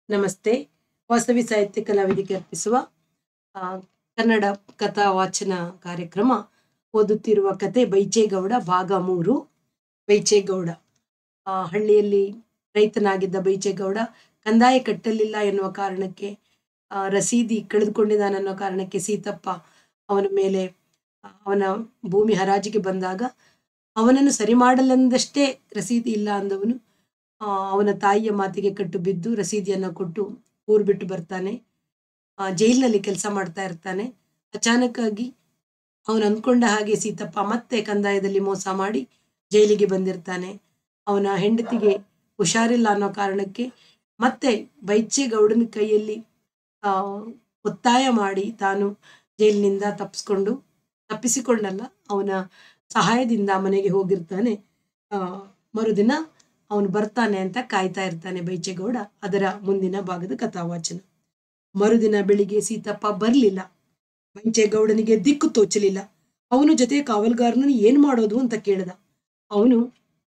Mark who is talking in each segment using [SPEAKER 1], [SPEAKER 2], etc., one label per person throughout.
[SPEAKER 1] ನಮಸ್ತೆ ವಾಸವಿ ಸಾಹಿತ್ಯ ಕಲಾವಿದಿಗೆ ಅರ್ಪಿಸುವ ಆ, ಕನ್ನಡ ಕಥಾ ವಾಚನ ಕಾರ್ಯಕ್ರಮ ಓದುತ್ತಿರುವ ಕತೆ ಬೈಚೇಗೌಡ ಭಾಗ ಮೂರು ಬೈಚೇಗೌಡ ಆ, ಹಳ್ಳಿಯಲ್ಲಿ ರೈತನಾಗಿದ್ದ ಬೈಚೇಗೌಡ ಕಂದಾಯ ಕಟ್ಟಲಿಲ್ಲ ಎನ್ನುವ ಕಾರಣಕ್ಕೆ ಆ, ರಸೀದಿ ಕಳೆದುಕೊಂಡಿದ್ದಾನನ್ನೋ ಕಾರಣಕ್ಕೆ ಸೀತಪ್ಪ ಅವನ ಮೇಲೆ ಆ, ಅವನ ಭೂಮಿ ಹರಾಜಿಗೆ ಬಂದಾಗ ಅವನನ್ನು ಸರಿ ಮಾಡಲೆಂದಷ್ಟೇ ರಸೀದಿ ಇಲ್ಲ ಅಂದವನು ಆ, ಅವನ ತಾಯಿಯ ಮಾತಿಗೆ ಕಟ್ಟು ಬಿದ್ದು ರಸೀದಿಯನ್ನ ಕೊಟ್ಟು ಊರು ಬಿಟ್ಟು ಬರ್ತಾನೆ ಆ, ಜೈಲಿನಲ್ಲಿ ಕೆಲಸ ಮಾಡ್ತಾ ಇರ್ತಾನೆ ಅಚಾನಕ್ ಆಗಿ ಅವನು ಅಂದ್ಕೊಂಡ ಹಾಗೆ ಸೀತಪ್ಪ ಮತ್ತೆ ಕಂದಾಯದಲ್ಲಿ ಮೋಸ ಮಾಡಿ ಜೈಲಿಗೆ ಬಂದಿರ್ತಾನೆ ಅವನ ಹೆಂಡತಿಗೆ ಹುಷಾರಿಲ್ಲ ಅನ್ನೋ ಕಾರಣಕ್ಕೆ ಮತ್ತೆ ಬೈಚೇಗೌಡನ ಕೈಯಲ್ಲಿ ಆ, ಒತ್ತಾಯ ಮಾಡಿ ತಾನು ಜೈಲಿನಿಂದ ತಪ್ಪಿಸ್ಕೊಂಡು ತಪ್ಪಿಸಿಕೊಂಡಲ್ಲ ಅವನ ಸಹಾಯದಿಂದ ಮನೆಗೆ ಹೋಗಿರ್ತಾನೆ ಆ, ಮರುದಿನ ಅವನು ಬರ್ತಾನೆ ಅಂತ ಕಾಯ್ತಾ ಇರ್ತಾನೆ ಬೈಚೇಗೌಡ ಅದರ ಮುಂದಿನ ಭಾಗದ ಕಥಾವಾಚನ ಮರುದಿನ ಬೆಳಿಗ್ಗೆ ಸೀತಪ್ಪ ಬರ್ಲಿಲ್ಲ ಬೈಚೇಗೌಡನಿಗೆ ದಿಕ್ಕು ತೋಚಲಿಲ್ಲ ಅವನು ಜೊತೆ ಕಾವಲ್ಗಾರನನ್ನು ಏನ್ ಮಾಡೋದು ಅಂತ ಕೇಳ್ದ ಅವನು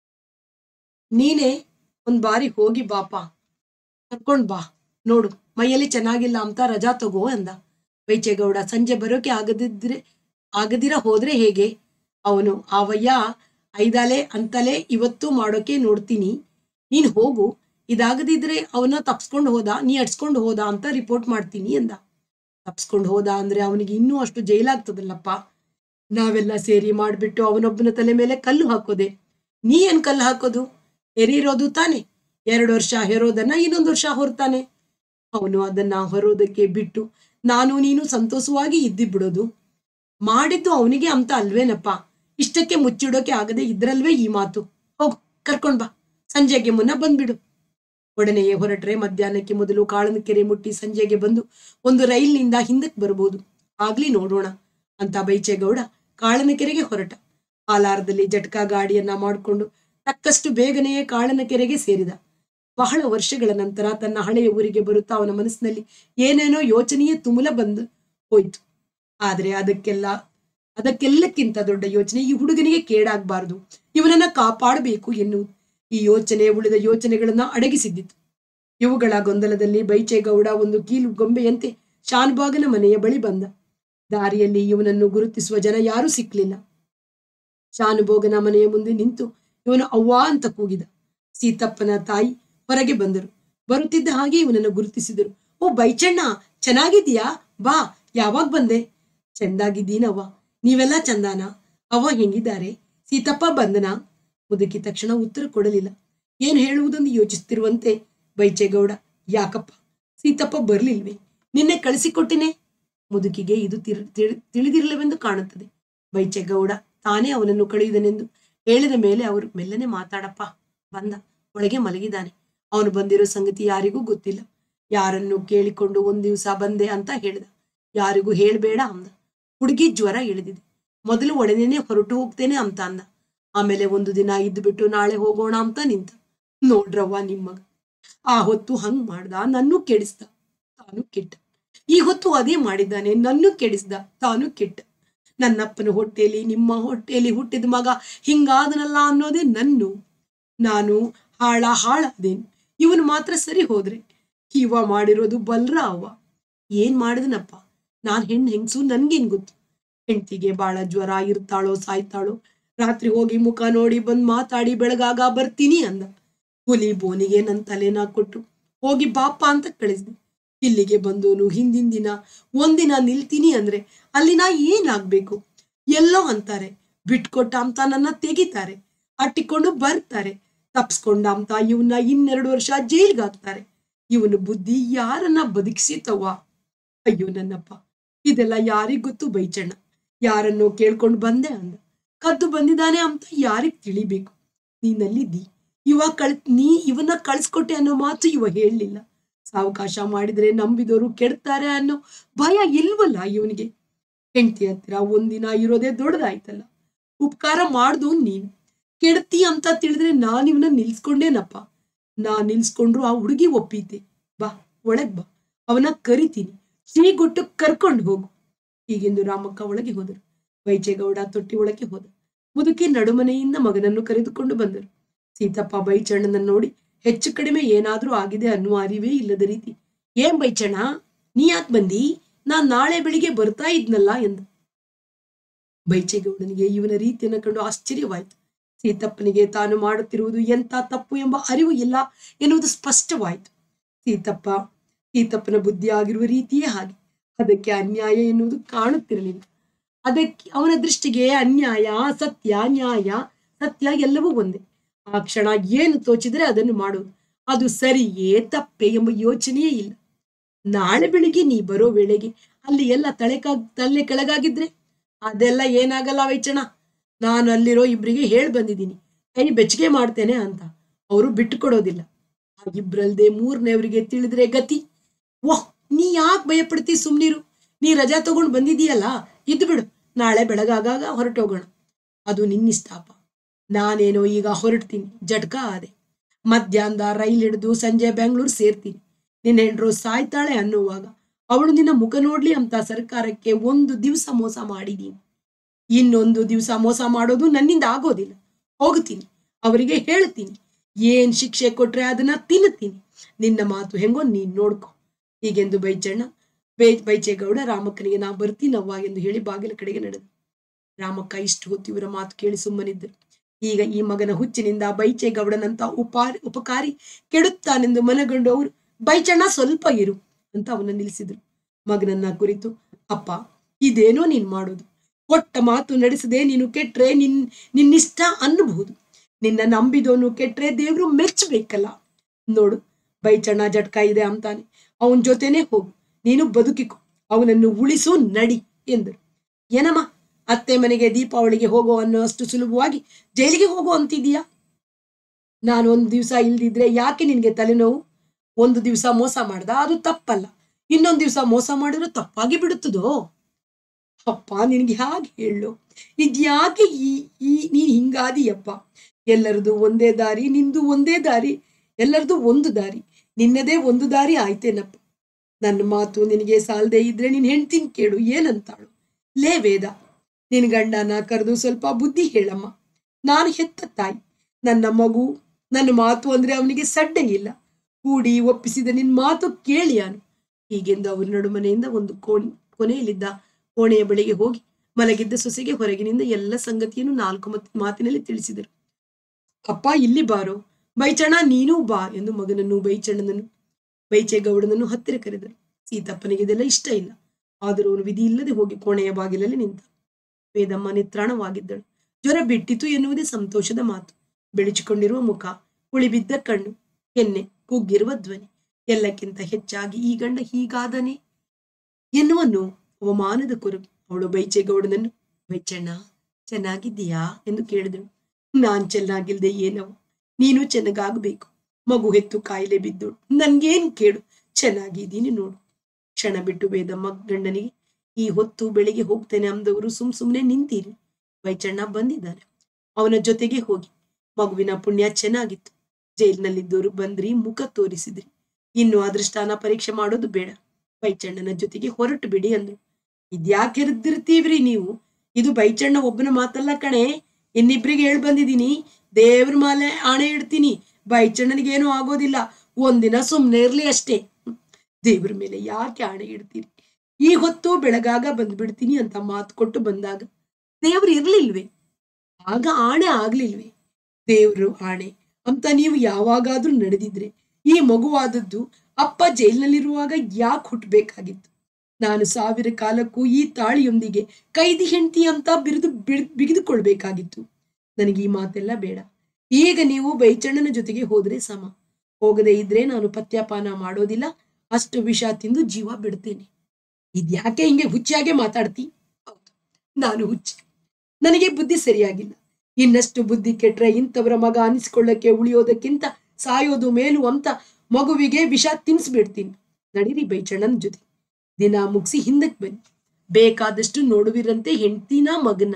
[SPEAKER 1] ನೀನೇ ಒಂದ್ ಬಾರಿ ಹೋಗಿ ಬಾಪ ಕರ್ಕೊಂಡ್ ಬಾ ನೋಡು ಮೈಯಲ್ಲಿ ಚೆನ್ನಾಗಿಲ್ಲ ಅಂತ ರಜಾ ತಗೋ ಅಂದ ಬೈಚೇಗೌಡ ಸಂಜೆ ಬರೋಕೆ ಆಗದಿದ್ರೆ ಆಗದಿರ ಹೋದ್ರೆ ಹೇಗೆ ಅವನು ಆವಯ್ಯ ಐದಾಲೆ ಅಂತಲೇ ಇವತ್ತು ಮಾಡೋಕೆ ನೋಡ್ತೀನಿ ನೀನ್ ಹೋಗು ಇದಾಗದಿದ್ರೆ ಅವನ ತಪ್ಸ್ಕೊಂಡು ಹೋದ ನೀ ಅಡ್ಸ್ಕೊಂಡು ಹೋದ ಅಂತ ರಿಪೋರ್ಟ್ ಮಾಡ್ತೀನಿ ಅಂದ ತಪ್ಸ್ಕೊಂಡು ಹೋದ ಅಂದ್ರೆ ಅವನಿಗೆ ಇನ್ನೂ ಅಷ್ಟು ಜೈಲಾಗ್ತದಲ್ಲಪ್ಪ ನಾವೆಲ್ಲ ಸೇರಿ ಮಾಡ್ಬಿಟ್ಟು ಅವನೊಬ್ಬನ ತಲೆ ಮೇಲೆ ಕಲ್ಲು ಹಾಕೋದೆ ನೀ ಏನ್ ಕಲ್ಲು ಹಾಕೋದು ಹೆರಿರೋದು ತಾನೆ ಎರಡು ವರ್ಷ ಹೆರೋದನ್ನ ಇನ್ನೊಂದು ವರ್ಷ ಹೊರ್ತಾನೆ ಅವನು ಅದನ್ನ ಹೊರೋದಕ್ಕೆ ಬಿಟ್ಟು ನಾನು ನೀನು ಸಂತೋಷವಾಗಿ ಇದ್ದಿ ಬಿಡೋದು ಮಾಡಿದ್ದು ಅವನಿಗೆ ಅಂತ ಅಲ್ವೇನಪ್ಪ ಇಷ್ಟಕ್ಕೆ ಮುಚ್ಚಿಡೋಕೆ ಆಗದೆ ಇದ್ರಲ್ವೇ ಈ ಮಾತು ಹೋಗು ಕರ್ಕೊಂಡ್ ಬಾ ಸಂಜೆಗೆ ಮುನ್ನ ಬಂದ್ಬಿಡು ಒಡನೆಯೇ ಹೊರಟ್ರೆ ಮಧ್ಯಾಹ್ನಕ್ಕೆ ಮೊದಲು ಕಾಳನ ಕೆರೆ ಮುಟ್ಟಿ ಸಂಜೆಗೆ ಬಂದು ಒಂದು ರೈಲಿನಿಂದ ಹಿಂದಕ್ಕೆ ಬರ್ಬೋದು ಆಗ್ಲಿ ನೋಡೋಣ ಅಂತ ಬೈಚೇಗೌಡ ಕಾಳನ ಕೆರೆಗೆ ಹೊರಟ ಆಲಾರದಲ್ಲಿ ಜಟ್ಕಾ ಗಾಡಿಯನ್ನ ಮಾಡಿಕೊಂಡು ತಕ್ಕಷ್ಟು ಬೇಗನೆಯೇ ಕಾಳನ ಕೆರೆಗೆ ಸೇರಿದ ಬಹಳ ವರ್ಷಗಳ ನಂತರ ತನ್ನ ಹಳೆಯ ಊರಿಗೆ ಬರುತ್ತಾ ಅವನ ಮನಸ್ಸಿನಲ್ಲಿ ಏನೇನೋ ಯೋಚನೆಯೇ ತುಮುಲ ಬಂದು ಹೋಯ್ತು ಆದ್ರೆ ಅದಕ್ಕೆಲ್ಲ ಅದಕ್ಕೆಲ್ಲಕ್ಕಿಂತ ದೊಡ್ಡ ಯೋಚನೆ ಈ ಹುಡುಗನಿಗೆ ಕೇಡಾಗಬಾರದು ಇವನನ್ನ ಕಾಪಾಡಬೇಕು ಎನ್ನುವುದು ಈ ಯೋಚನೆ ಉಳಿದ ಯೋಚನೆಗಳನ್ನ ಅಡಗಿಸಿದ್ದಿತು ಇವುಗಳ ಗೊಂದಲದಲ್ಲಿ ಬೈಚೇಗೌಡ ಒಂದು ಕೀಲು ಗೊಂಬೆಯಂತೆ ಶಾನ್ಬಾಗನ ಮನೆಯ ಬಳಿ ಬಂದ ದಾರಿಯಲ್ಲಿ ಇವನನ್ನು ಗುರುತಿಸುವ ಜನ ಯಾರೂ ಸಿಕ್ಲಿಲ್ಲ ಶಾನುಭೋಗನ ಮನೆಯ ಮುಂದೆ ನಿಂತು ಇವನು ಅವ್ವಾ ಅಂತ ಕೂಗಿದ ಸೀತಪ್ಪನ ತಾಯಿ ಹೊರಗೆ ಬಂದರು ಬರುತ್ತಿದ್ದ ಹಾಗೆ ಇವನನ್ನು ಗುರುತಿಸಿದರು ಓ ಬೈಚಣ್ಣ ಚೆನ್ನಾಗಿದ್ದೀಯಾ ಬಾ ಯಾವಾಗ ಬಂದೆ ಚಂದಾಗಿದ್ದೀನವ್ವ ನೀವೆಲ್ಲ ಚಂದಾನ ಅವ್ವ ಹೆಂಗಿದ್ದಾರೆ ಸೀತಪ್ಪ ಬಂದನಾ ಮುದುಕಿ ತಕ್ಷಣ ಉತ್ತರ ಕೊಡಲಿಲ್ಲ ಏನ್ ಹೇಳುವುದೆಂದು ಯೋಚಿಸುತ್ತಿರುವಂತೆ ಬೈಚೇಗೌಡ ಯಾಕಪ್ಪ ಸೀತಪ್ಪ ಬರ್ಲಿಲ್ವೇ ನಿನ್ನೆ ಕಳಿಸಿಕೊಟ್ಟಿನೇ ಮುದುಕಿಗೆ ಇದು ತಿರ್- ತಿಳಿ- ತಿಳಿದಿರಲಿವೆಂದು ಕಾಣುತ್ತದೆ ಬೈಚೇಗೌಡ ತಾನೇ ಅವನನ್ನು ಕಳೆಯುವುದನೆಂದು ಹೇಳಿದ ಮೇಲೆ ಅವರು ಮೆಲ್ಲನೆ ಮಾತಾಡಪ್ಪ ಬಂದ ಒಳಗೆ ಮಲಗಿದ್ದಾನೆ ಅವನು ಬಂದಿರೋ ಸಂಗತಿ ಯಾರಿಗೂ ಗೊತ್ತಿಲ್ಲ ಯಾರನ್ನು ಕೇಳಿಕೊಂಡು ಒಂದ್ ದಿವಸ ಬಂದೆ ಅಂತ ಹೇಳ್ದ ಯಾರಿಗೂ ಹೇಳ್ಬೇಡ ಅಂದ ಹುಡುಗಿ ಜ್ವರ ಇಳಿದಿದೆ ಮೊದಲು ಒಡನೆನೆ ಹೊರಟು ಹೋಗ್ತೇನೆ ಅಂತ ಅಂದ ಆಮೇಲೆ ಒಂದು ದಿನ ಇದ್ದು ಬಿಟ್ಟು ನಾಳೆ ಹೋಗೋಣ ಅಂತ ನಿಂತ ನೋಡ್ರವ್ವ ನಿಮ್ಮಗ ಆ ಹೊತ್ತು ಹಂಗ್ ಮಾಡ್ದ ನನ್ನೂ ಕೆಡಿಸ್ದ ತಾನು ಕೆಟ್ಟ ಈ ಹೊತ್ತು ಅದೇ ಮಾಡಿದ್ದಾನೆ ನನ್ನೂ ಕೆಡಿಸ್ದ ತಾನು ಕೆಟ್ಟ ನನ್ನಪ್ಪನ ಹೊಟ್ಟೆಲಿ ನಿಮ್ಮ ಹೊಟ್ಟೆಲಿ ಹುಟ್ಟಿದ ಮಗ ಹಿಂಗಾದನಲ್ಲ ಅನ್ನೋದೇ ನನ್ನು ನಾನು ಹಾಳ ಹಾಳಾದೇನು ಇವನು ಮಾತ್ರ ಸರಿ ಹೋದ್ರೆ ಇವ ಮಾಡಿರೋದು ಬಲ್ರ ಅವ್ವ ಏನ್ ಮಾಡಿದನಪ್ಪ ನಾನ್ ಹೆಣ್ಣು ಹೆಂಗ್ಸು ನನ್ಗೇನ್ ಗೊತ್ತು ಹೆಂಡ್ತಿಗೆ ಬಾಳ ಜ್ವರ ಇರ್ತಾಳೋ ಸಾಯ್ತಾಳೋ ರಾತ್ರಿ ಹೋಗಿ ಮುಖ ನೋಡಿ ಬಂದ್ ಮಾತಾಡಿ ಬೆಳಗಾಗ ಬರ್ತೀನಿ ಅಂದ ಹುಲಿ ಬೋನಿಗೆ ನನ್ ತಲೆನ ಕೊಟ್ಟು ಹೋಗಿ ಬಾಪ ಅಂತ ಕಳಿಸ್ದೆ ಇಲ್ಲಿಗೆ ಬಂದೋನು ಹಿಂದಿನ ದಿನ ಒಂದಿನ ನಿಲ್ತೀನಿ ಅಂದ್ರೆ ಅಲ್ಲಿ ನಾ ಏನಾಗ್ಬೇಕು ಎಲ್ಲೋ ಅಂತಾರೆ ಬಿಟ್ಕೊಟ್ಟ ಅಂತ ನನ್ನ ತೆಗಿತಾರೆ ಅಟ್ಟಿಕೊಂಡು ಬರ್ತಾರೆ ತಪ್ಸ್ಕೊಂಡ ಅಂತ ಇವನ್ನ ಇನ್ನೆರಡು ವರ್ಷ ಜೈಲ್ಗೆ ಹಾಕ್ತಾರೆ ಇವನು ಬುದ್ಧಿ ಯಾರನ್ನ ಬದುಕಿಸಿತವ್ವ ಅಯ್ಯೋ ನನ್ನಪ್ಪ ಇದೆಲ್ಲ ಯಾರಿಗ್ ಗೊತ್ತು ಬೈಚಣ್ಣ ಯಾರನ್ನೋ ಕೇಳ್ಕೊಂಡು ಬಂದೆ ಅಂದ ಕದ್ದು ಬಂದಿದ್ದಾನೆ ಅಂತ ಯಾರಿಗ್ ತಿಳಿಬೇಕು ನೀನಲ್ಲಿದ್ದಿ ಇವ ಕಳ್ ನೀ ಇವನ್ನ ಕಳ್ಸ್ಕೊಟ್ಟೆ ಅನ್ನೋ ಮಾತು ಇವ ಹೇಳಲಿಲ್ಲ ಸಾವಕಾಶ ಮಾಡಿದ್ರೆ ನಂಬಿದವರು ಕೆಡ್ತಾರೆ ಅನ್ನೋ ಭಯ ಇಲ್ವಲ್ಲ ಇವನಿಗೆ ಹೆಂಡತಿ ಹತ್ತಿರ ಒಂದಿನ ಇರೋದೇ ದೊಡ್ಡದಾಯ್ತಲ್ಲ ಉಪಕಾರ ಮಾಡ್ದು ನೀನು ಕೆಡ್ತಿ ಅಂತ ತಿಳಿದ್ರೆ ನಾನ್ ಇವನ್ನ ನಿಲ್ಸ್ಕೊಂಡೇನಪ್ಪ ನಾ ನಿಲ್ಸ್ಕೊಂಡ್ರು ಆ ಹುಡುಗಿ ಒಪ್ಪೀತೆ ಬಾ ಒಳಗ್ ಬಾ ಅವನ ಕರಿತೀನಿ ಶ್ರೀಗೊಟ್ಟು ಕರ್ಕೊಂಡು ಹೋಗು ಹೀಗೆಂದು ರಾಮಕ್ಕ ಒಳಗೆ ಹೋದರು ಬೈಚೇಗೌಡ ತೊಟ್ಟಿ ಒಳಗೆ ಹೋದ ಮುದುಕಿ ನಡುಮನೆಯಿಂದ ಮಗನನ್ನು ಕರೆದುಕೊಂಡು ಬಂದರು ಸೀತಪ್ಪ ಬೈಚಣ್ಣನನ್ನು ನೋಡಿ ಹೆಚ್ಚು ಕಡಿಮೆ ಏನಾದ್ರೂ ಆಗಿದೆ ಅನ್ನುವ ಅರಿವೇ ಇಲ್ಲದ ರೀತಿ ಏನ್ ಬೈಚಣ್ಣ ನೀ ಯಾಕೆ ಬಂದಿ ನಾನ್ ನಾಳೆ ಬೆಳಿಗ್ಗೆ ಬರ್ತಾ ಇದ್ನಲ್ಲ ಎಂದ ಬೈಚೇಗೌಡನಿಗೆ ಇವನ ರೀತಿಯನ್ನು ಕಂಡು ಆಶ್ಚರ್ಯವಾಯಿತು ಸೀತಪ್ಪನಿಗೆ ತಾನು ಮಾಡುತ್ತಿರುವುದು ಎಂತ ತಪ್ಪು ಎಂಬ ಅರಿವು ಇಲ್ಲ ಎನ್ನುವುದು ಸ್ಪಷ್ಟವಾಯಿತು ಸೀತಪ್ಪ ಸೀತಪ್ಪನ ಬುದ್ಧಿ ಆಗಿರುವ ರೀತಿಯೇ ಹಾಗೆ ಅದಕ್ಕೆ ಅನ್ಯಾಯ ಎನ್ನುವುದು ಕಾಣುತ್ತಿರಲಿಲ್ಲ ಅದಕ್ಕೆ ಅವನ ದೃಷ್ಟಿಗೆ ಅನ್ಯಾಯ ಸತ್ಯ ನ್ಯಾಯ ಸತ್ಯ ಎಲ್ಲವೂ ಒಂದೇ ಆ ಕ್ಷಣ ಏನು ತೋಚಿದರೆ ಅದನ್ನು ಮಾಡುವುದು ಅದು ಸರಿಯೇ ತಪ್ಪೆ ಎಂಬ ಯೋಚನೆಯೇ ಇಲ್ಲ ನಾಳೆ ಬೆಳಿಗ್ಗೆ ನೀ ಬರೋ ವೇಳೆಗೆ ಅಲ್ಲಿ ಎಲ್ಲ ತಲೆ ತಲೆ ಕೆಳಗಾಗಿದ್ರೆ ಅದೆಲ್ಲ ಏನಾಗಲ್ಲ ವೈಚಣ ನಾನು ಅಲ್ಲಿರೋ ಇಬ್ರಿಗೆ ಹೇಳ್ ಬಂದಿದ್ದೀನಿ ಕೈ ಬೆಚ್ಚಗೆ ಮಾಡ್ತೇನೆ ಅಂತ ಅವರು ಬಿಟ್ಟು ಕೊಡೋದಿಲ್ಲ ಆ ಇಬ್ರಲ್ದೆ ಮೂರನೇವರಿಗೆ ತಿಳಿದ್ರೆ ಗತಿ ವಾಹ್ ನೀ ಯಾಕೆ ಭಯಪಡ್ತಿ ಸುಮ್ನಿರು ನೀ ರಜಾ ತಗೊಂಡು ಬಂದಿದೀಯಲ್ಲ ಇದ್ದು ಬಿಡು ನಾಳೆ ಬೆಳಗಾಗಾಗ ಹೊರಟೋಗೋಣ ಅದು ನಿನ್ನಿಷ್ಟಾಪ ನಾನೇನೋ ಈಗ ಹೊರಡ್ತೀನಿ ಜಟ್ಕ ಆದೆ ಮಧ್ಯಾಹ್ನದ ರೈಲ್ ಹಿಡಿದು ಸಂಜೆ ಬೆಂಗಳೂರು ಸೇರ್ತೀನಿ ನಿನ್ನ ಹೆಂಡ್ರು ಸಾಯ್ತಾಳೆ ಅನ್ನುವಾಗ ಅವಳು ನಿನ್ನ ಮುಖ ನೋಡ್ಲಿ ಅಂತ ಸರ್ಕಾರಕ್ಕೆ ಒಂದು ದಿವಸ ಮೋಸ ಮಾಡಿದೀನಿ ಇನ್ನೊಂದು ದಿವಸ ಮೋಸ ಮಾಡೋದು ನನ್ನಿಂದ ಆಗೋದಿಲ್ಲ ಹೋಗ್ತೀನಿ ಅವರಿಗೆ ಹೇಳ್ತೀನಿ ಏನ್ ಶಿಕ್ಷೆ ಕೊಟ್ರೆ ಅದನ್ನ ತಿನ್ನುತ್ತೀನಿ ನಿನ್ನ ಮಾತು ಹೆಂಗೋ ನೀನ್ ನೋಡ್ಕೊ ಹೀಗೆಂದು ಬೈಚಣ್ಣ ಬೈ ಬೈಚೇಗೌಡ ರಾಮಕ್ಕನಿಗೆ ನಾ ಬರ್ತೀನವ್ವ ಎಂದು ಹೇಳಿ ಬಾಗಿಲ ಕಡೆಗೆ ನಡೆದ ರಾಮಕ್ಕ ಇಷ್ಟು ಹೊತ್ತು ಇವರ ಮಾತು ಕೇಳಿ ಸುಮ್ಮನಿದ್ದರು ಈಗ ಈ ಮಗನ ಹುಚ್ಚಿನಿಂದ ಬೈಚೇಗೌಡನಂತ ಉಪಾರಿ ಉಪಕಾರಿ ಕೆಡುತ್ತಾನೆಂದು ಮನಗಂಡು ಅವರು ಬೈಚಣ್ಣ ಸ್ವಲ್ಪ ಇರು ಅಂತ ಅವನ ನಿಲ್ಲಿಸಿದ್ರು ಮಗನನ್ನ ಕುರಿತು ಅಪ್ಪ ಇದೇನೋ ನೀನ್ ಮಾಡೋದು ಕೊಟ್ಟ ಮಾತು ನಡೆಸದೆ ನೀನು ಕೆಟ್ರೆ ನಿನ್ ನಿನ್ನಿಷ್ಟ ಅನ್ನಬಹುದು ನಿನ್ನ ನಂಬಿದವನು ಕೆಟ್ರೆ ದೇವ್ರು ಮೆಚ್ಚಬೇಕಲ್ಲ ನೋಡು ಬೈಚಣ್ಣ ಜಟ್ಕ ಇದೆ ಅಂತಾನೆ ಅವನ ಜೊತೆನೆ ಹೋಗು ನೀನು ಬದುಕಿಕೊ ಅವನನ್ನು ಉಳಿಸು ನಡಿ ಎಂದರು ಏನಮ್ಮ ಅತ್ತೆ ಮನೆಗೆ ದೀಪಾವಳಿಗೆ ಹೋಗೋ ಅನ್ನೋ ಅಷ್ಟು ಸುಲಭವಾಗಿ ಜೈಲಿಗೆ ಹೋಗೋ ಅಂತಿದೀಯಾ ನಾನು ಒಂದು ದಿವಸ ಇಲ್ದಿದ್ರೆ ಯಾಕೆ ನಿನ್ಗೆ ತಲೆನೋವು ಒಂದು ದಿವಸ ಮೋಸ ಮಾಡ್ದ ಅದು ತಪ್ಪಲ್ಲ ಇನ್ನೊಂದು ದಿವಸ ಮೋಸ ಮಾಡಿದ್ರೆ ತಪ್ಪಾಗಿ ಬಿಡುತ್ತದೋ ಅಪ್ಪ ನಿನ್ಗೆ ಹಾಗೆ ಹೇಳು ಇದ್ಯಾಕೆ ಈ ಈ ನೀನ್ ಹಿಂಗಾದಿಯಪ್ಪ ಎಲ್ಲರದು ಒಂದೇ ದಾರಿ ನಿಂದು ಒಂದೇ ದಾರಿ ಎಲ್ಲರದು ಒಂದು ದಾರಿ ನಿನ್ನದೇ ಒಂದು ದಾರಿ ಆಯ್ತೇನಪ್ಪ ನನ್ನ ಮಾತು ನಿನಗೆ ಸಾಲದೆ ಇದ್ರೆ ನೀನ್ ಹೆಂಡ್ತಿನ್ ಕೇಳು ಏನಂತಾಳು ಲೇ ವೇದ ನಿನ್ ಗಂಡನ ಕರೆದು ಸ್ವಲ್ಪ ಬುದ್ಧಿ ಹೇಳಮ್ಮ ನಾನು ಹೆತ್ತ ತಾಯಿ ನನ್ನ ಮಗು ನನ್ನ ಮಾತು ಅಂದ್ರೆ ಅವನಿಗೆ ಸಡ್ಡೆ ಇಲ್ಲ ಕೂಡಿ ಒಪ್ಪಿಸಿದ ನಿನ್ ಮಾತು ಕೇಳಿಯಾನು ಹೀಗೆಂದು ಅವರ ನಡುಮನೆಯಿಂದ ಒಂದು ಕೋಣೆ ಕೊನೆಯಲ್ಲಿದ್ದ ಕೋಣೆಯ ಬಳಿಗೆ ಹೋಗಿ ಮಲಗಿದ್ದ ಸೊಸೆಗೆ ಹೊರಗಿನಿಂದ ಎಲ್ಲ ಸಂಗತಿಯನ್ನು ನಾಲ್ಕು ಮತ್ ಮಾತಿನಲ್ಲಿ ತಿಳಿಸಿದರು ಅಪ್ಪ ಇಲ್ಲಿ ಬಾರೋ ಬೈಚಣ್ಣ ನೀನೂ ಬಾ ಎಂದು ಮಗನನ್ನು ಬೈಚಣ್ಣನನ್ನು ಬೈಚೇಗೌಡನನ್ನು ಹತ್ತಿರ ಕರೆದರು ಸೀತಪ್ಪನಿಗೆ ಇದೆಲ್ಲ ಇಷ್ಟ ಇಲ್ಲ ಆದರೂ ಅವನು ವಿಧಿ ಇಲ್ಲದೆ ಹೋಗಿ ಕೋಣೆಯ ಬಾಗಿಲಲ್ಲಿ ನಿಂತ ವೇದಮ್ಮ ನಿತ್ರಾಣವಾಗಿದ್ದಳು ಜ್ವರ ಬಿಟ್ಟಿತು ಎನ್ನುವುದೇ ಸಂತೋಷದ ಮಾತು ಬೆಳಚಿಕೊಂಡಿರುವ ಮುಖ ಉಳಿಬಿದ್ದ ಕಣ್ಣು ಎನ್ನೆ ಕುಗ್ಗಿರುವ ಧ್ವನಿ ಎಲ್ಲಕ್ಕಿಂತ ಹೆಚ್ಚಾಗಿ ಈ ಗಂಡ ಹೀಗಾದನೆ ಎನ್ನುವನ್ನು ಅವಮಾನದ ಕುರುಬು ಅವಳು ಬೈಚೇಗೌಡನನ್ನು ಬೈಚಣ್ಣ ಚೆನ್ನಾಗಿದ್ದೀಯಾ ಎಂದು ಕೇಳಿದಳು ನಾನ್ ಚೆನ್ನಾಗಿಲ್ದೆ ಏನವ ನೀನು ಚೆನ್ನಾಗಾಗಬೇಕು ಮಗು ಹೆತ್ತು ಕಾಯಿಲೆ ಬಿದ್ದಳು ನನ್ಗೇನ್ ಕೇಳು ಚೆನ್ನಾಗಿದ್ದೀನಿ ನೋಡು ಕ್ಷಣ ಬಿಟ್ಟು ವೇದಮ್ಮ ಗಂಡನಿಗೆ ಈ ಹೊತ್ತು ಬೆಳಿಗ್ಗೆ ಹೋಗ್ತೇನೆ ಅಂದವರು ಸುಮ್ ಸುಮ್ನೆ ನಿಂತೀರಿ ಬೈಚಣ್ಣ ಬಂದಿದ್ದಾನೆ ಅವನ ಜೊತೆಗೆ ಹೋಗಿ ಮಗುವಿನ ಪುಣ್ಯ ಚೆನ್ನಾಗಿತ್ತು ಜೈಲಿನಲ್ಲಿದ್ದವರು ಬಂದ್ರಿ ಮುಖ ತೋರಿಸಿದ್ರಿ ಇನ್ನು ಅದೃಷ್ಟಾನ ಪರೀಕ್ಷೆ ಮಾಡೋದು ಬೇಡ ಬೈಚಣ್ಣನ ಜೊತೆಗೆ ಹೊರಟು ಬಿಡಿ ಅಂದ್ರು ಇದ್ಯಾಕೆ ಹೆರ್ದಿರ್ತೀವ್ರಿ ನೀವು ಇದು ಬೈಚಣ್ಣ ಒಬ್ಬನ ಮಾತಲ್ಲ ಕಣೆ ಇನ್ನಿಬ್ರಿಗೆ ಹೇಳ್ ಬಂದಿದ್ದೀನಿ ದೇವ್ರ ಮಾಲೆ ಆಣೆ ಇಡ್ತೀನಿ ಬೈಚಣ್ಣನಿಗೇನೂ ಆಗೋದಿಲ್ಲ ಒಂದಿನ ಸುಮ್ನೆ ಇರ್ಲಿ ಅಷ್ಟೇ ದೇವ್ರ ಮೇಲೆ ಯಾಕೆ ಆಣೆ ಇಡ್ತೀರಿ ಈ ಹೊತ್ತು ಬೆಳಗಾಗ ಬಂದ್ಬಿಡ್ತೀನಿ ಅಂತ ಮಾತು ಕೊಟ್ಟು ಬಂದಾಗ ದೇವ್ರು ಇರ್ಲಿಲ್ವೇ ಆಗ ಆಣೆ ಆಗ್ಲಿಲ್ವೇ ದೇವ್ರು ಆಣೆ ಅಂತ ನೀವು ಯಾವಾಗಾದ್ರೂ ನಡೆದಿದ್ರೆ ಈ ಮಗುವಾದದ್ದು ಅಪ್ಪ ಜೈಲಿನಲ್ಲಿರುವಾಗ ಯಾಕೆ ಹುಟ್ಟಬೇಕಾಗಿತ್ತು ನಾನು ಸಾವಿರ ಕಾಲಕ್ಕೂ ಈ ತಾಳಿಯೊಂದಿಗೆ ಕೈದಿ ಹೆಂಡತಿ ಅಂತ ಬಿರಿದು ಬಿಡ್ ಬಿಗಿದುಕೊಳ್ಬೇಕಾಗಿತ್ತು ನನಗೆ ಈ ಮಾತೆಲ್ಲ ಬೇಡ ಈಗ ನೀವು ಬೈಚಣ್ಣನ ಜೊತೆಗೆ ಹೋದ್ರೆ ಸಮ ಹೋಗದೆ ಇದ್ರೆ ನಾನು ಪತ್ಯಪಾನ ಮಾಡೋದಿಲ್ಲ ಅಷ್ಟು ವಿಷ ತಿಂದು ಜೀವ ಬಿಡ್ತೇನೆ ಇದ್ಯಾಕೆ ಹಿಂಗೆ ಹುಚ್ಚಾಗೆ ಮಾತಾಡ್ತಿ ಹೌದು ನಾನು ಹುಚ್ಚಿ ನನಗೆ ಬುದ್ಧಿ ಸರಿಯಾಗಿಲ್ಲ ಇನ್ನಷ್ಟು ಬುದ್ಧಿ ಕೆಟ್ರೆ ಇಂಥವರ ಮಗ ಅನಿಸ್ಕೊಳ್ಳಕ್ಕೆ ಉಳಿಯೋದಕ್ಕಿಂತ ಸಾಯೋದು ಮೇಲು ಅಂತ ಮಗುವಿಗೆ ವಿಷ ತಿನ್ಸ್ಬಿಡ್ತೀನಿ ನಡೀರಿ ಬೈಚಣ್ಣನ ಜೊತೆ ದಿನ ಮುಗಿಸಿ ಹಿಂದಕ್ಕೆ ಬನ್ನಿ ಬೇಕಾದಷ್ಟು ನೋಡುವಿರಂತೆ ಹೆಂಡ್ತಿನ ಮಗನ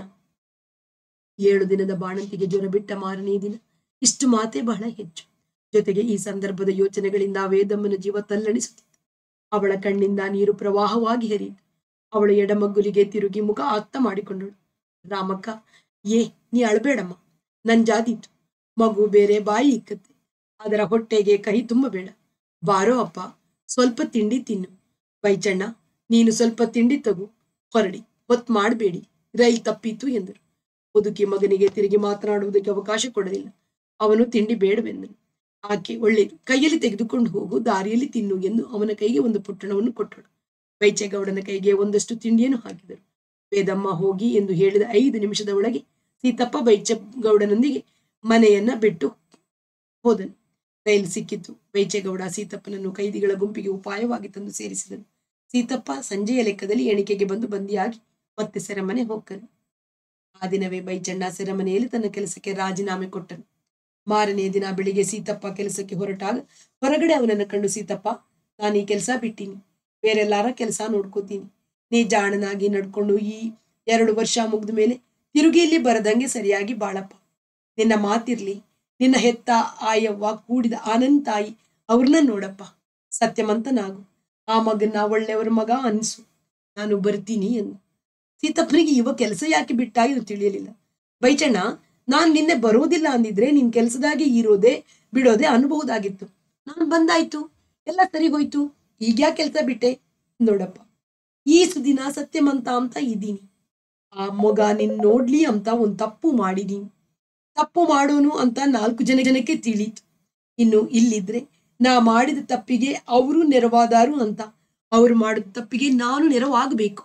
[SPEAKER 1] ಏಳು ದಿನದ ಬಾಣಂತಿಗೆ ಜ್ವರ ಬಿಟ್ಟ ಮಾರನೇ ದಿನ ಇಷ್ಟು ಮಾತೆ ಬಹಳ ಹೆಚ್ಚು ಜೊತೆಗೆ ಈ ಸಂದರ್ಭದ ಯೋಚನೆಗಳಿಂದ ವೇದಮ್ಮನ ಜೀವ ತಲ್ಲಣಿಸುತ್ತಿತ್ತು ಅವಳ ಕಣ್ಣಿಂದ ನೀರು ಪ್ರವಾಹವಾಗಿ ಹರಿಯಿತು ಅವಳ ಎಡಮಗ್ಗುಲಿಗೆ ತಿರುಗಿ ಮುಖ ಆತ್ತ ಮಾಡಿಕೊಂಡಳು ರಾಮಕ್ಕ ಏ ನೀ ಅಳಬೇಡಮ್ಮ ನನ್ ಜಾದಿತ್ತು ಮಗು ಬೇರೆ ಬಾಯಿ ಇಕ್ಕತ್ತೆ ಅದರ ಹೊಟ್ಟೆಗೆ ಕಹಿ ತುಂಬಬೇಡ ಬಾರೋ ಅಪ್ಪ ಸ್ವಲ್ಪ ತಿಂಡಿ ತಿನ್ನು ಬೈಚಣ್ಣ ನೀನು ಸ್ವಲ್ಪ ತಿಂಡಿ ತಗೋ ಹೊರಡಿ ಹೊತ್ ಮಾಡಬೇಡಿ ರೈಲ್ ತಪ್ಪಿತು ಎಂದರು ಮುದುಕಿ ಮಗನಿಗೆ ತಿರುಗಿ ಮಾತನಾಡುವುದಕ್ಕೆ ಅವಕಾಶ ಕೊಡಲಿಲ್ಲ ಅವನು ತಿಂಡಿ ಬೇಡವೆಂದನು ಆಕೆ ಒಳ್ಳೆಯದು ಕೈಯಲ್ಲಿ ತೆಗೆದುಕೊಂಡು ಹೋಗು ದಾರಿಯಲ್ಲಿ ತಿನ್ನು ಎಂದು ಅವನ ಕೈಗೆ ಒಂದು ಪುಟ್ಟಣವನ್ನು ಕೊಟ್ಟಳು ಬೈಚೇಗೌಡನ ಕೈಗೆ ಒಂದಷ್ಟು ತಿಂಡಿಯನ್ನು ಹಾಕಿದರು ವೇದಮ್ಮ ಹೋಗಿ ಎಂದು ಹೇಳಿದ ಐದು ನಿಮಿಷದ ಒಳಗೆ ಸೀತಪ್ಪ ಬೈಚೇಗೌಡನೊಂದಿಗೆ ಮನೆಯನ್ನ ಬಿಟ್ಟು ಹೋದನು ರೈಲು ಸಿಕ್ಕಿತು ಬೈಚೇಗೌಡ ಸೀತಪ್ಪನನ್ನು ಕೈದಿಗಳ ಗುಂಪಿಗೆ ಉಪಾಯವಾಗಿ ತಂದು ಸೇರಿಸಿದನು ಸೀತಪ್ಪ ಸಂಜೆಯ ಲೆಕ್ಕದಲ್ಲಿ ಎಣಿಕೆಗೆ ಬಂದು ಬಂದಿಯಾಗಿ ಮತ್ತೆ ಸೆರೆಮನೆ ಹೋಗನು ಆ ದಿನವೇ ಬೈಚಣ್ಣ ಸೆರೆಮನೆಯಲ್ಲಿ ತನ್ನ ಕೆಲಸಕ್ಕೆ ರಾಜೀನಾಮೆ ಕೊಟ್ಟನು ಮಾರನೆಯ ದಿನ ಬೆಳಿಗ್ಗೆ ಸೀತಪ್ಪ ಕೆಲಸಕ್ಕೆ ಹೊರಟಾಗ ಹೊರಗಡೆ ಅವನನ್ನು ಕಂಡು ಸೀತಪ್ಪ ನಾನು ಈ ಕೆಲಸ ಬಿಟ್ಟೀನಿ ಬೇರೆಲ್ಲಾರ ಕೆಲಸ ನೋಡ್ಕೋತೀನಿ ನೀ ಜಾಣನಾಗಿ ನಡ್ಕೊಂಡು ಈ ಎರಡು ವರ್ಷ ಮುಗ್ದ ಮೇಲೆ ತಿರುಗಿಯಲ್ಲಿ ಬರದಂಗೆ ಸರಿಯಾಗಿ ಬಾಳಪ್ಪ ನಿನ್ನ ಮಾತಿರ್ಲಿ ನಿನ್ನ ಹೆತ್ತ ಆಯವ್ವ ಕೂಡಿದ ಆನಂದ್ ತಾಯಿ ಅವ್ರನ್ನ ನೋಡಪ್ಪ ಸತ್ಯವಂತನಾಗು ಆ ಮಗನ್ನ ಒಳ್ಳೆಯವರ ಮಗ ಅನ್ಸು ನಾನು ಬರ್ತೀನಿ ಎಂದು ಸೀತಪ್ಪನಿಗೆ ಇವ ಕೆಲಸ ಯಾಕೆ ಬಿಟ್ಟ ಇದು ತಿಳಿಯಲಿಲ್ಲ ಬೈಚಣ್ಣ ನಾನ್ ನಿನ್ನೆ ಬರೋದಿಲ್ಲ ಅಂದಿದ್ರೆ ನಿನ್ ಕೆಲ್ಸದಾಗೆ ಇರೋದೇ ಬಿಡೋದೇ ಅನ್ಬಹುದಾಗಿತ್ತು ನಾನ್ ಬಂದಾಯ್ತು ಎಲ್ಲ ಸರಿ ಹೋಯ್ತು ಈಗ ಯಾಕೆ ಕೆಲಸ ಬಿಟ್ಟೆ ನೋಡಪ್ಪ ಈ ಸುದಿನ ಸತ್ಯವಂತ ಅಂತ ಇದ್ದೀನಿ ಆ ಮಗ ನಿನ್ ನೋಡ್ಲಿ ಅಂತ ಒಂದ್ ತಪ್ಪು ಮಾಡಿದೀನಿ ತಪ್ಪು ಮಾಡೋನು ಅಂತ ನಾಲ್ಕು ಜನ ಜನಕ್ಕೆ ತಿಳಿತು ಇನ್ನು ಇಲ್ಲಿದ್ರೆ ನಾ ಮಾಡಿದ ತಪ್ಪಿಗೆ ಅವರು ನೆರವಾದಾರು ಅಂತ ಅವ್ರು ಮಾಡಿದ ತಪ್ಪಿಗೆ ನಾನು ನೆರವಾಗಬೇಕು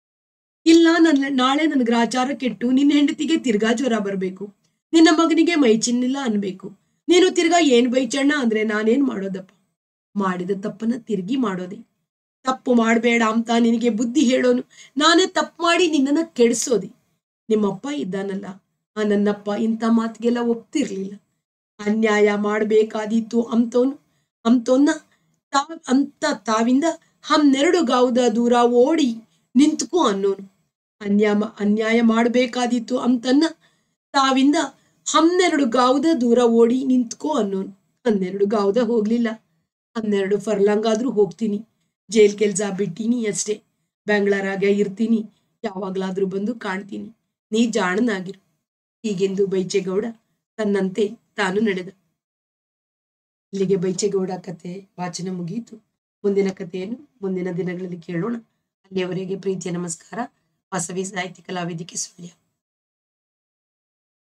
[SPEAKER 1] ಇಲ್ಲ ನನ್ನ ನಾಳೆ ನನ್ನ ಗ್ರಾಚಾರ ಕೆಟ್ಟು ನಿನ್ನ ಹೆಂಡತಿಗೆ ತಿರ್ಗಾ ಜ್ವರ ಬರಬೇಕು ನಿನ್ನ ಮಗನಿಗೆ ಮೈ ಚಿನ್ನಿಲ್ಲ ಅನ್ಬೇಕು ನೀನು ತಿರ್ಗಾ ಏನ್ ಬೈಚಣ್ಣ ಅಂದ್ರೆ ನಾನೇನ್ ಮಾಡೋದಪ್ಪ ಮಾಡಿದ ತಪ್ಪನ್ನ ತಿರ್ಗಿ ಮಾಡೋದೆ ತಪ್ಪು ಮಾಡಬೇಡ ಅಂತ ನಿನಗೆ ಬುದ್ಧಿ ಹೇಳೋನು ನಾನೇ ತಪ್ಪು ಮಾಡಿ ನಿನ್ನನ್ನ ಕೆಡಿಸೋದೆ ನಿಮ್ಮಪ್ಪ ಇದ್ದಾನಲ್ಲ ಆ ನನ್ನಪ್ಪ ಇಂಥ ಮಾತಿಗೆಲ್ಲ ಒಪ್ತಿರ್ಲಿಲ್ಲ ಅನ್ಯಾಯ ಮಾಡಬೇಕಾದೀತು ಅಂತವನು ಅಂತವನ್ನ ತಾವ್ ಅಂತ ತಾವಿಂದ ಹನ್ನೆರಡು ಗಾವುದ ದೂರ ಓಡಿ ನಿಂತ್ಕೋ ಅನ್ನೋನು ಅನ್ಯಾಯ ಅನ್ಯಾಯ ಮಾಡಬೇಕಾದೀತು ಅಂತನ್ನ ತಾವಿಂದ ಹನ್ನೆರಡು ಗಾವುದ ದೂರ ಓಡಿ ನಿಂತ್ಕೋ ಅನ್ನೋನು ಹನ್ನೆರಡು ಗಾವುದ ಹೋಗ್ಲಿಲ್ಲ ಹನ್ನೆರಡು ಫರ್ಲಾಂಗ್ ಆದ್ರೂ ಹೋಗ್ತೀನಿ ಜೈಲ್ ಕೆಲ್ಸ ಬಿಟ್ಟೀನಿ ಅಷ್ಟೇ ಬೆಂಗಳೂರಾಗ ಇರ್ತೀನಿ ಯಾವಾಗ್ಲಾದ್ರೂ ಬಂದು ಕಾಣ್ತೀನಿ ನೀ ಜಾಣನಾಗಿರು ಹೀಗೆಂದು ಬೈಚೇಗೌಡ ತನ್ನಂತೆ ತಾನು ನಡೆದ ಇಲ್ಲಿಗೆ ಬೈಚೇಗೌಡ ಕತೆ ವಾಚನ ಮುಗಿಯಿತು ಮುಂದಿನ ಕಥೆಯನ್ನು ಮುಂದಿನ ದಿನಗಳಲ್ಲಿ ಕೇಳೋಣ ಅಲ್ಲಿಯವರೆಗೆ ಪ್ರೀತಿಯ ನಮಸ್ಕಾರ ವಾಸವಿ ಸಾಹಿತ್ಯ ಕಲಾವೇದಿಕೆ ಸುಳ್ಯ